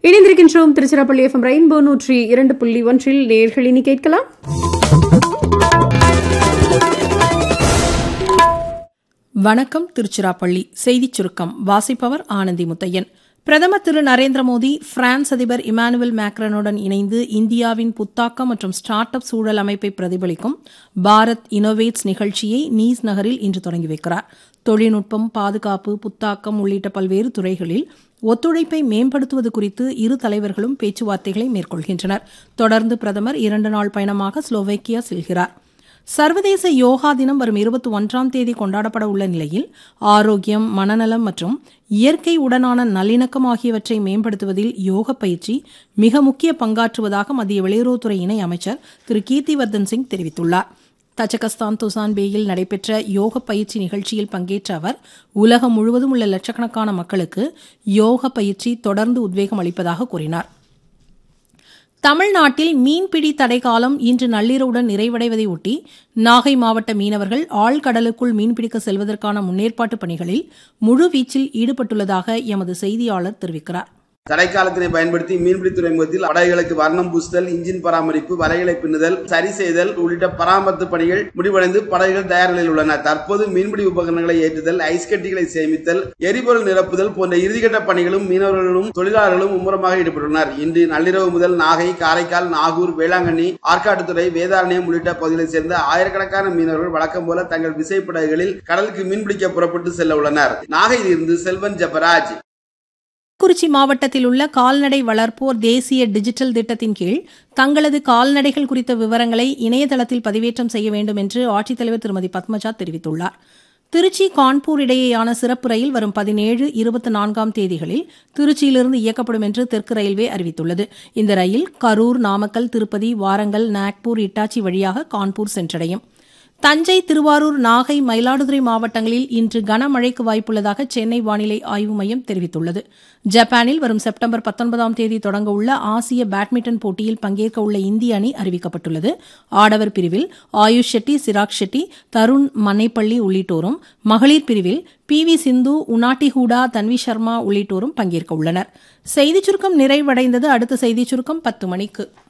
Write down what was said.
இணைந்திருக்கின்றோம் Tiruchirappalli FM rainbow நூற்றி இரண்டு புள்ளி ஒன்றில் நேர்கள் இனி கேட்கலாம் வணக்கம் திருச்சிராப்பள்ளி செய்திச் சுருக்கம் வாசிப்பவர் ஆனந்தி முத்தையன் பிரதமர் திரு நரேந்திர மோடி பிரான்ஸ் அதிபர் இமானுவேல் மேக்ரனுடன் இணைந்து இந்தியாவின் புத்தாக்கம் மற்றும் ஸ்டார்ட் அப் சூழல் அமைப்பை பிரதிபலிக்கும் பாரத் இனோவேட்ஸ் நிகழ்ச்சியை நீஸ் நகரில் இன்று தொடங்கி வைக்கிறார் தொழில்நுட்பம் பாதுகாப்பு புத்தாக்கம் உள்ளிட்ட பல்வேறு துறைகளில் ஒத்துழைப்பை மேம்படுத்துவது குறித்து இரு தலைவர்களும் பேச்சுவார்த்தைகளை மேற்கொள்கின்றனர் தொடர்ந்து பிரதமர் இரண்டு நாள் பயணமாக ஸ்லோவேக்கியா செல்கிறார் சர்வதேச யோகா தினம் வரும் இருபத்தி ஒன்றாம் தேதி கொண்டாடப்பட உள்ள நிலையில் ஆரோக்கியம் மனநலம் மற்றும் இயற்கை உடனான நல்லிணக்கம் ஆகியவற்றை மேம்படுத்துவதில் யோக பயிற்சி மிக முக்கிய பங்காற்றுவதாக மத்திய வெளியுறவுத்துறை இணை அமைச்சர் திரு கீர்த்திவர்தன் சிங் தெரிவித்துள்ளார் தஜகஸ்தான் துசான்பேயில் நடைபெற்ற யோக பயிற்சி நிகழ்ச்சியில் பங்கேற்ற அவர் உலகம் முழுவதும் உள்ள லட்சக்கணக்கான மக்களுக்கு யோக பயிற்சி தொடர்ந்து உத்வேகம் அளிப்பதாக கூறினார் தமிழ்நாட்டில் மீன்பிடி தடைக்காலம் இன்று நள்ளிரவுடன் நிறைவடைவதை ஒட்டி நாகை மாவட்ட மீனவர்கள் ஆழ்கடலுக்குள் மீன்பிடிக்க செல்வதற்கான முன்னேற்பாட்டு பணிகளில் முழுவீச்சில் ஈடுபட்டுள்ளதாக எமது செய்தியாளர் தெரிவிக்கிறார் தடைக்காலத்தினை பயன்படுத்தி மீன்பிடி துறைமுகத்தில் படகுகளுக்கு வர்ணம் பூசுதல் இன்ஜின் பராமரிப்பு வலைகளை பின்னுதல் சரி செய்தல் உள்ளிட்ட பராமரிப்பு பணிகள் முடிவடைந்து படகுகள் தயார் நிலையில் உள்ளன தற்போது மீன்பிடி உபகரணங்களை ஏற்றுதல் ஐஸ் கட்டிகளை சேமித்தல் எரிபொருள் நிரப்புதல் போன்ற இறுதிக்கட்ட பணிகளும் மீனவர்களும் தொழிலாளர்களும் மும்முரமாக ஈடுபட்டுள்ளனர் இன்று நள்ளிரவு முதல் நாகை காரைக்கால் நாகூர் வேளாங்கண்ணி ஆற்காட்டுத்துறை வேதாரண்யம் உள்ளிட்ட பகுதிகளைச் சேர்ந்த ஆயிரக்கணக்கான மீனவர்கள் வழக்கம் போல தங்கள் விசைப்படகுகளில் கடலுக்கு மீன்பிடிக்க புறப்பட்டு செல்ல உள்ளனர் நாகையிலிருந்து செல்வன் ஜபராஜ் குறிச்சி மாவட்டத்தில் உள்ள கால்நடை வளர்ப்போர் தேசிய டிஜிட்டல் திட்டத்தின் கீழ் தங்களது கால்நடைகள் குறித்த விவரங்களை இணையதளத்தில் பதிவேற்றம் செய்ய வேண்டும் என்று ஆட்சித்தலைவர் திருமதி பத்மஜா தெரிவித்துள்ளார் திருச்சி கான்பூர் இடையேயான சிறப்பு ரயில் வரும் பதினேழு இருபத்தி நான்காம் தேதிகளில் திருச்சியிலிருந்து இயக்கப்படும் என்று தெற்கு ரயில்வே அறிவித்துள்ளது இந்த ரயில் கரூர் நாமக்கல் திருப்பதி வாரங்கல் நாக்பூர் இட்டாச்சி வழியாக கான்பூர் சென்றடையும் தஞ்சை திருவாரூர் நாகை மயிலாடுதுறை மாவட்டங்களில் இன்று கனமழைக்கு வாய்ப்புள்ளதாக சென்னை வானிலை ஆய்வு மையம் தெரிவித்துள்ளது ஜப்பானில் வரும் செப்டம்பர் பத்தொன்பதாம் தேதி தொடங்க உள்ள ஆசிய பேட்மிண்டன் போட்டியில் பங்கேற்க உள்ள இந்திய அணி அறிவிக்கப்பட்டுள்ளது ஆடவர் பிரிவில் ஆயுஷ் ஷெட்டி சிராக் ஷெட்டி தருண் மன்னைப்பள்ளி உள்ளிட்டோரும் மகளிர் பிரிவில் பி வி சிந்து உனாட்டி ஹூடா தன்வி சர்மா உள்ளிட்டோரும் பங்கேற்க உள்ளனர் செய்திச் சுருக்கம் நிறைவடைந்தது அடுத்த செய்திச் சுருக்கம் பத்து மணிக்கு